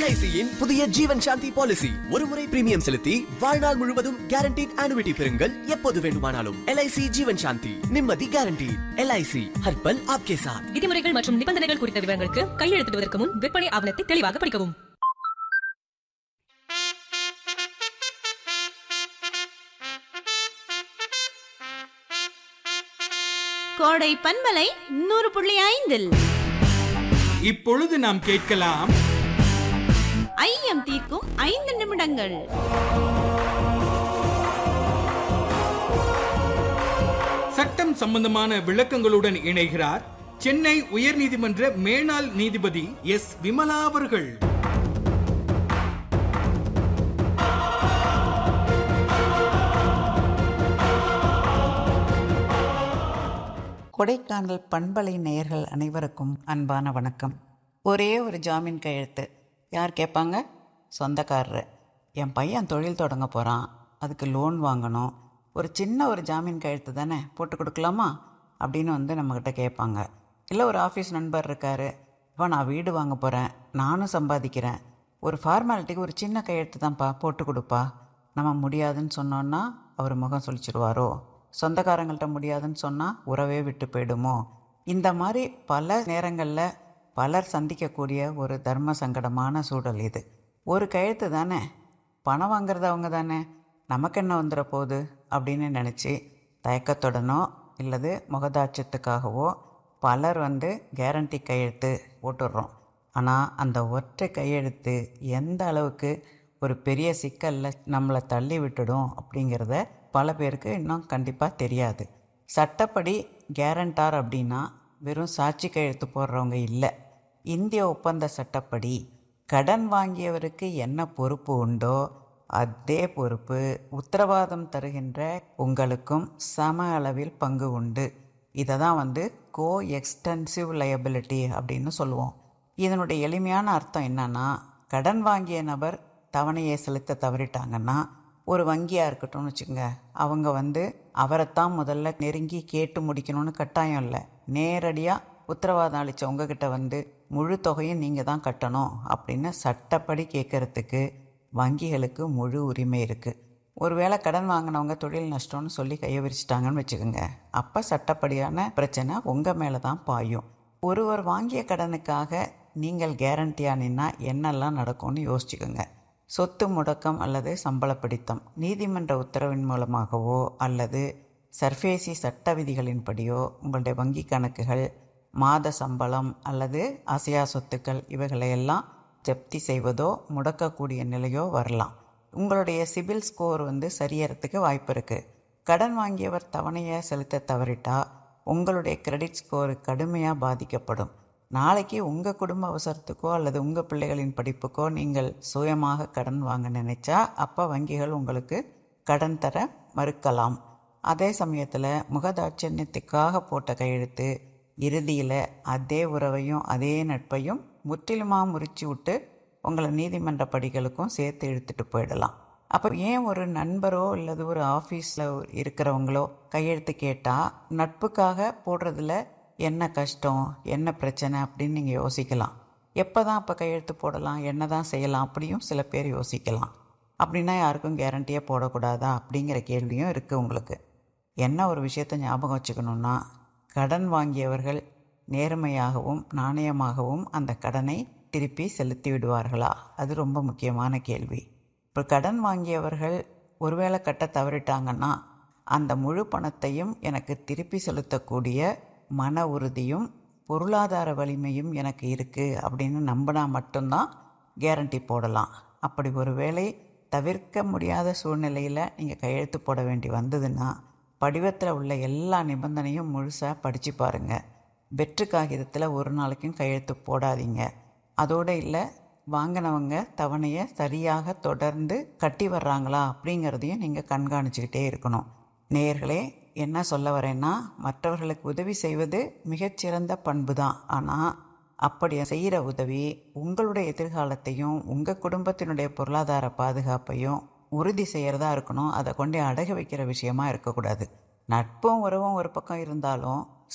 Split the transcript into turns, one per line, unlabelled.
எல்ஐசியின் புதிய ஜீவன் சாந்தி பாலிசி ஒரு முறை பிரீமியம் செலுத்தி வாழ்நாள் முழுவதும் கேரண்டீட் ஆனுவிட்டி பெறுங்கள் எப்போது வேண்டுமானாலும் எல்ஐசி ஜீவன் சாந்தி நிம்மதி கேரண்டி எல்ஐசி ஹர்பல் ஆப்கே சாத்
விதிமுறைகள் மற்றும் நிபந்தனைகள் குறித்த விவரங்களுக்கு கையெழுத்திடுவதற்கு முன் விற்பனை ஆவணத்தை தெளிவாக படிக்கவும்
கோடை பண்பலை நூறு புள்ளி ஐந்தில்
இப்பொழுது நாம் கேட்கலாம்
ஐயம் தீர்க்கும் ஐந்து நிமிடங்கள்
சட்டம் சம்பந்தமான விளக்கங்களுடன் இணைகிறார் சென்னை உயர்நீதிமன்ற மேனாள் நீதிபதி எஸ் விமலா அவர்கள்
கொடைக்கானல் பண்பலை நேயர்கள் அனைவருக்கும் அன்பான வணக்கம் ஒரே ஒரு ஜாமீன் கையெழுத்து யார் கேட்பாங்க சொந்தக்காரரு என் பையன் தொழில் தொடங்க போகிறான் அதுக்கு லோன் வாங்கணும் ஒரு சின்ன ஒரு ஜாமீன் கையெழுத்து தானே போட்டு கொடுக்கலாமா அப்படின்னு வந்து நம்மக்கிட்ட கேட்பாங்க இல்லை ஒரு ஆஃபீஸ் நண்பர் இருக்கார் இப்போ நான் வீடு வாங்க போகிறேன் நானும் சம்பாதிக்கிறேன் ஒரு ஃபார்மாலிட்டிக்கு ஒரு சின்ன கையெழுத்து தான்ப்பா போட்டு கொடுப்பா நம்ம முடியாதுன்னு சொன்னோன்னா அவர் முகம் சொல்லிச்சிருவாரோ சொந்தக்காரங்கள்ட்ட முடியாதுன்னு சொன்னால் உறவே விட்டு போயிடுமோ இந்த மாதிரி பல நேரங்களில் பலர் சந்திக்கக்கூடிய ஒரு தர்ம சங்கடமான சூழல் இது ஒரு கையெழுத்து தானே பணம் வாங்குறது அவங்க தானே நமக்கு என்ன வந்துட போகுது அப்படின்னு நினச்சி தயக்கத்துடனோ இல்லது முகதாட்சத்துக்காகவோ பலர் வந்து கேரண்டி கையெழுத்து போட்டுடுறோம் ஆனால் அந்த ஒற்றை கையெழுத்து எந்த அளவுக்கு ஒரு பெரிய சிக்கலில் நம்மளை தள்ளி விட்டுடும் அப்படிங்கிறத பல பேருக்கு இன்னும் கண்டிப்பாக தெரியாது சட்டப்படி கேரண்டார் அப்படின்னா வெறும் சாட்சி கையெழுத்து போடுறவங்க இல்லை இந்திய ஒப்பந்த சட்டப்படி கடன் வாங்கியவருக்கு என்ன பொறுப்பு உண்டோ அதே பொறுப்பு உத்தரவாதம் தருகின்ற உங்களுக்கும் சம அளவில் பங்கு உண்டு இதை தான் வந்து கோ எக்ஸ்டென்சிவ் லயபிலிட்டி அப்படின்னு சொல்லுவோம் இதனுடைய எளிமையான அர்த்தம் என்னன்னா கடன் வாங்கிய நபர் தவணையை செலுத்த தவறிட்டாங்கன்னா ஒரு வங்கியாக இருக்கட்டும்னு வச்சுக்கோங்க அவங்க வந்து அவரைத்தான் முதல்ல நெருங்கி கேட்டு முடிக்கணும்னு கட்டாயம் இல்லை நேரடியாக உத்தரவாதம் அளித்த உங்ககிட்ட வந்து முழு தொகையும் நீங்கள் தான் கட்டணும் அப்படின்னு சட்டப்படி கேட்கறதுக்கு வங்கிகளுக்கு முழு உரிமை இருக்குது ஒருவேளை கடன் வாங்கினவங்க தொழில் நஷ்டம்னு சொல்லி கையை விரிச்சிட்டாங்கன்னு வச்சுக்கோங்க அப்போ சட்டப்படியான பிரச்சனை உங்கள் மேலே தான் பாயும் ஒருவர் வாங்கிய கடனுக்காக நீங்கள் கேரண்டியாக நின்னா என்னெல்லாம் நடக்கும்னு யோசிச்சுக்கோங்க சொத்து முடக்கம் அல்லது சம்பள பிடித்தம் நீதிமன்ற உத்தரவின் மூலமாகவோ அல்லது சர்ஃபேசி சட்ட விதிகளின்படியோ உங்களுடைய வங்கி கணக்குகள் மாத சம்பளம் அல்லது அசையா சொத்துக்கள் இவைகளையெல்லாம் ஜப்தி செய்வதோ முடக்கக்கூடிய நிலையோ வரலாம் உங்களுடைய சிபில் ஸ்கோர் வந்து சரியறதுக்கு வாய்ப்பு இருக்குது கடன் வாங்கியவர் தவணையை செலுத்த தவறிட்டா உங்களுடைய கிரெடிட் ஸ்கோர் கடுமையாக பாதிக்கப்படும் நாளைக்கு உங்கள் குடும்ப அவசரத்துக்கோ அல்லது உங்கள் பிள்ளைகளின் படிப்புக்கோ நீங்கள் சுயமாக கடன் வாங்க நினைச்சா அப்போ வங்கிகள் உங்களுக்கு கடன் தர மறுக்கலாம் அதே சமயத்தில் முகதாட்சண்யத்துக்காக போட்ட கையெழுத்து இறுதியில் அதே உறவையும் அதே நட்பையும் முற்றிலுமாக முறிச்சு விட்டு உங்களை நீதிமன்ற படிகளுக்கும் சேர்த்து இழுத்துட்டு போயிடலாம் அப்போ ஏன் ஒரு நண்பரோ அல்லது ஒரு ஆஃபீஸில் இருக்கிறவங்களோ கையெழுத்து கேட்டால் நட்புக்காக போடுறதுல என்ன கஷ்டம் என்ன பிரச்சனை அப்படின்னு நீங்கள் யோசிக்கலாம் எப்போ தான் அப்போ கையெழுத்து போடலாம் என்ன தான் செய்யலாம் அப்படியும் சில பேர் யோசிக்கலாம் அப்படின்னா யாருக்கும் கேரண்டியே போடக்கூடாதா அப்படிங்கிற கேள்வியும் இருக்குது உங்களுக்கு என்ன ஒரு விஷயத்தை ஞாபகம் வச்சுக்கணுன்னா கடன் வாங்கியவர்கள் நேர்மையாகவும் நாணயமாகவும் அந்த கடனை திருப்பி செலுத்தி விடுவார்களா அது ரொம்ப முக்கியமான கேள்வி இப்போ கடன் வாங்கியவர்கள் ஒருவேளை கட்ட தவறிட்டாங்கன்னா அந்த முழு பணத்தையும் எனக்கு திருப்பி செலுத்தக்கூடிய மன உறுதியும் பொருளாதார வலிமையும் எனக்கு இருக்குது அப்படின்னு நம்பினா மட்டும்தான் கேரண்டி போடலாம் அப்படி ஒரு வேளை தவிர்க்க முடியாத சூழ்நிலையில் நீங்கள் கையெழுத்து போட வேண்டி வந்ததுன்னா படிவத்தில் உள்ள எல்லா நிபந்தனையும் முழுசாக படித்து பாருங்கள் வெற்று காகிதத்தில் ஒரு நாளைக்கும் கையெழுத்து போடாதீங்க அதோடு இல்லை வாங்கினவங்க தவணையை சரியாக தொடர்ந்து கட்டி வர்றாங்களா அப்படிங்கிறதையும் நீங்கள் கண்காணிச்சுக்கிட்டே இருக்கணும் நேயர்களே என்ன சொல்ல வரேன்னா மற்றவர்களுக்கு உதவி செய்வது மிகச்சிறந்த பண்பு தான் ஆனால் அப்படி செய்கிற உதவி உங்களுடைய எதிர்காலத்தையும் உங்கள் குடும்பத்தினுடைய பொருளாதார பாதுகாப்பையும் உறுதி செய்கிறதா இருக்கணும் அதை கொண்டு அடகு வைக்கிற விஷயமா இருக்கக்கூடாது நட்பும் உறவும் ஒரு பக்கம் இருந்தாலும்